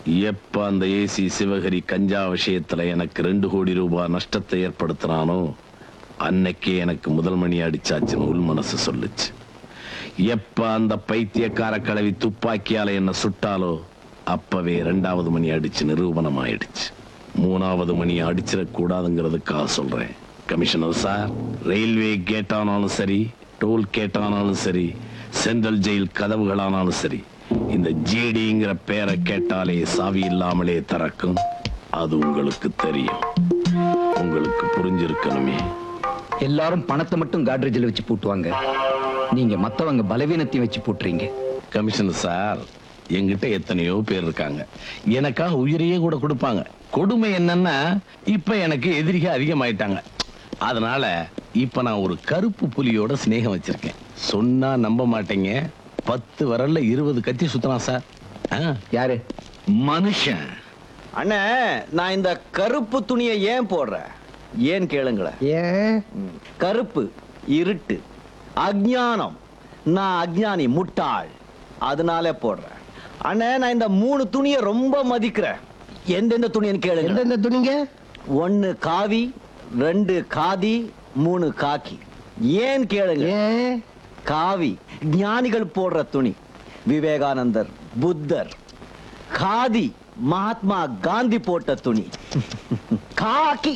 எப்ப அந்த ஏசி சிவகரி கஞ்சா விஷயத்துல எனக்கு ரெண்டு கோடி ரூபாய் நஷ்டத்தை ஏற்படுத்தினானோ அன்னைக்கே எனக்கு முதல் மணி அடிச்சாச்சுன்னு உள் மனசு சொல்லுச்சு எப்ப அந்த பைத்தியக்கார கிழவி துப்பாக்கியால என்ன சுட்டாலோ அப்பவே ரெண்டாவது மணி அடிச்சு நிரூபணம் ஆயிடுச்சு மூணாவது மணி அடிச்சிடக்கூடாதுங்கிறதுக்காக சொல்றேன் கமிஷனர் சார் ரயில்வே கேட் ஆனாலும் சரி டோல் கேட் ஆனாலும் சரி சென்ட்ரல் ஜெயில் கதவுகளானாலும் சரி இந்த ஜிடிங்கிற பேரை கேட்டாலே சாவி இல்லாமலே திறக்கும் அது உங்களுக்கு தெரியும் உங்களுக்கு புரிஞ்சிருக்கணுமே எல்லாரும் பணத்தை மட்டும் காட்ரேஜில் வச்சு பூட்டுவாங்க நீங்க மத்தவங்க பலவீனத்தையும் வச்சு பூட்டுறீங்க கமிஷனர் சார் என்கிட்ட எத்தனையோ பேர் இருக்காங்க எனக்காக உயிரையே கூட கொடுப்பாங்க கொடுமை என்னன்னா இப்ப எனக்கு எதிரிக அதிகமாயிட்டாங்க அதனால இப்ப நான் ஒரு கருப்பு புலியோட சிநேகம் வச்சிருக்கேன் சொன்னா நம்ப மாட்டீங்க பத்து வரல்ல இருபது கத்தி சுத்தலாம் சார் ஆ, யாரு மனுஷன் அண்ணே நான் இந்த கருப்பு துணியை ஏன் போடுறேன் ஏன் கேளுங்களேன் ஏன் ம். கருப்பு இருட்டு அஜ்ஞானம் நான் அஜ்ஞானி முட்டாள் அதனால போடுறேன் அண்ணே நான் இந்த மூணு துணியை ரொம்ப மதிக்கிறேன் எந்தெந்த துணின்னு கேளுங்க எந்தெந்த துணிங்க ஒன்னு காவி ரெண்டு காதி மூணு காக்கி ஏன் கேளுங்க ஏன் காவி ஞானிகள் போடுற துணி விவேகானந்தர் புத்தர் காதி மகாத்மா காந்தி போட்ட துணி காக்கி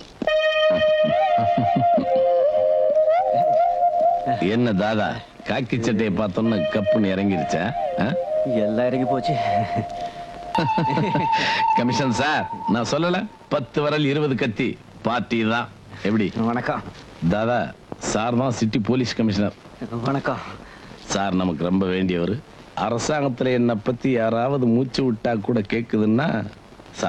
என்ன தாதா காக்கி சட்டையை பார்த்தோன்னு கப்புன்னு இறங்கிருச்சா ஆ? எல்லாம் இறங்கி போச்சு கமிஷன் சார் நான் சொல்லல பத்து வரல் இருபது கத்தி பார்ட்டி தான் எப்படி வணக்கம் தாதா சார் தான் சிட்டி போலீஸ் கமிஷனர் வணக்கம் சார் நமக்கு ரொம்ப வேண்டியவர் அரசாங்கத்துல என்னை பத்தி யாராவது மூச்சு விட்டா கூட கேக்குதுன்னா